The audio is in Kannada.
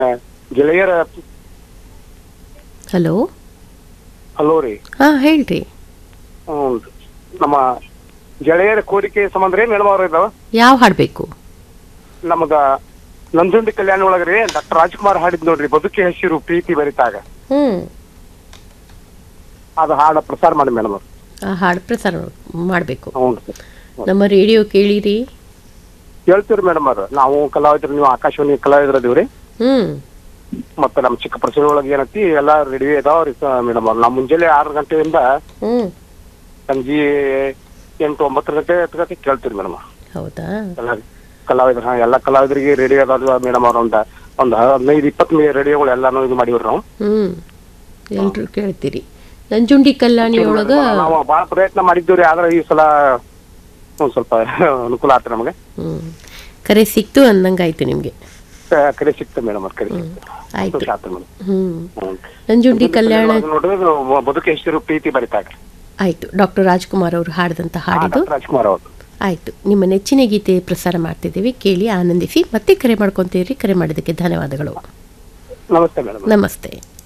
ಗೆಳೆಯರ ಹಲೋ ಹಲೋ ರೀ ಹಾಂ ಹೇಳ್ರಿ ಹ್ಮ್ ನಮ್ಮ ಗೆಳೆಯರ ಕೋರಿಕೆ ಸಂಬಂಧ ರೀ ಮೇಡಮ್ ಅವ್ರ ಇದಾವ ಯಾವ ಹಾಡಬೇಕು ನಮಗ ನಂಜುಂಡಿ ಕಲ್ಯಾಣ ಒಳಗ್ರಿ ಡಾಕ್ಟರ್ ರಾಜ್ಕುಮಾರ್ ಹಾಡಿದ್ ನೋಡ್ರಿ ಬದುಕಿ ಹಸಿರು ಪ್ರೀತಿ ಬರಿತಾಗ ಹ್ಞೂ ಅದು ಹಾಡ ಪ್ರಸಾರ ಮಾಡಿ ಮೇಡಮ್ ಅವ್ರು ಆ ಹಾಡು ಪ್ರಸಾರ ಮಾಡಬೇಕು ಹ್ಞೂ ರೀ ನಮ್ಮ ರೇಡಿಯೋ ಕೇಳಿರಿ ಹೇಳ್ತೀರಿ ಮೇಡಮ್ ಅವ್ರು ನಾವು ಕಲಾವಿದ್ರು ನೀವು ಆಕಾಶವಾಣಿ ಕಲಾವಿದ್ರ ಅದೀವ್ರಿ ಹ್ಞೂ ಮತ್ತೆ ನಮ್ಮ ಚಿಕ್ಕ ಪ್ರಸನ್ನ ಒಳಗೆ ಏನೈತಿ ಎಲ್ಲಾ ರೆಡಿ ಇದಾವ್ರಿ ಮೇಡಮ್ ಅವ್ರು ನಾವು ಮುಂಜಾನೆ ಆರು ಗಂಟೆಯಿಂದ ಹ್ಞೂ ಸಂಜೆ ಎಂಟು ಒಂಬತ್ತು ಗಂಟೆ ಗಂಟೆ ಕೇಳ್ತೀರಿ ಮೇಡಮ್ ಹೌದಾ ಎಲ್ಲ ಕಲಾವಿದ್ರ ಹಾ, ಎಲ್ಲ ಕಲಾವಿದರಿಗೆ ರೇಡಿಯೋ ಅದಾವ ಮೇಡಮ್ ಅವ್ರ ಒಂದ ಒಂದ್ ಹದಿನೈದು ಇಪ್ಪತ್ತು ರೇಡಿಯೋಗಳು ಎಲ್ಲಾನು ಇದು ಮಾಡಿವ್ರಿ ನಾವು ಹ್ಞೂ ಎಲ್ಲರೂ ಕೇಳ್ತೀರಿ ನಂಜುಂಡಿ ಕಲ್ಯಾಣಿ ಒಳಗೆ ನಾವು ಬಹಳ ಪ್ರಯತ್ನ ಮಾಡಿದ್ದೀವ್ರಿ ಆದ್ರೆ ಈ ಸಲ ಒಂದ್ ಸ್ವಲ್ಪ ಅನುಕೂಲ ಆತ್ರಿ ನಮಗೆ ಹ್ಞೂ ಕರೆ ಸಿಕ್ತು ಅಂದಂಗಾಯ್ತು ನಿಮಗೆ ಆ, ಕರೆ ಸಿಕ್ತು ಮೇಡಮ್ ಅವ್ರ ಕರೆ ಸಿಕ್ತು ಆಯ್ತು ಸಂತೋಷ ಆತ್ರಿ ಮೇಡಮ್ ಹ್ಞೂ ಹ್ಮ್. ನಂಜುಂಡಿ ಕಲ್ಯಾಣ ನೋಡಿದ್ರೆ ಬದುಕು ಹೆಸರು ಪ್ರೀತಿ ಬರಿತಾಗ ಆಯಿತು ಡಾಕ್ಟರ್ ರಾಜ್ಕುಮಾರ್ ಅವರು ಹಾಡಿದಂಥ ಹಾಡಿದು ರಾಜ್ಕುಮಾರ್ ಅವರು ಆಯಿತು ನಿಮ್ಮ ನೆಚ್ಚಿನ ಗೀತೆ ಪ್ರಸಾರ ಮಾಡ್ತಿದ್ದೀವಿ ಕೇಳಿ ಆನಂದಿಸಿ ಮತ್ತೆ ಕರೆ ಮಾಡ್ಕೊತೀರಿ ಕರೆ ಮಾಡಿದ್ದಕ್ಕೆ ಧನ್ಯವಾದಗಳು ನಮಸ್ತೆ ಮೇಡಮ್ ನಮಸ್ತೆ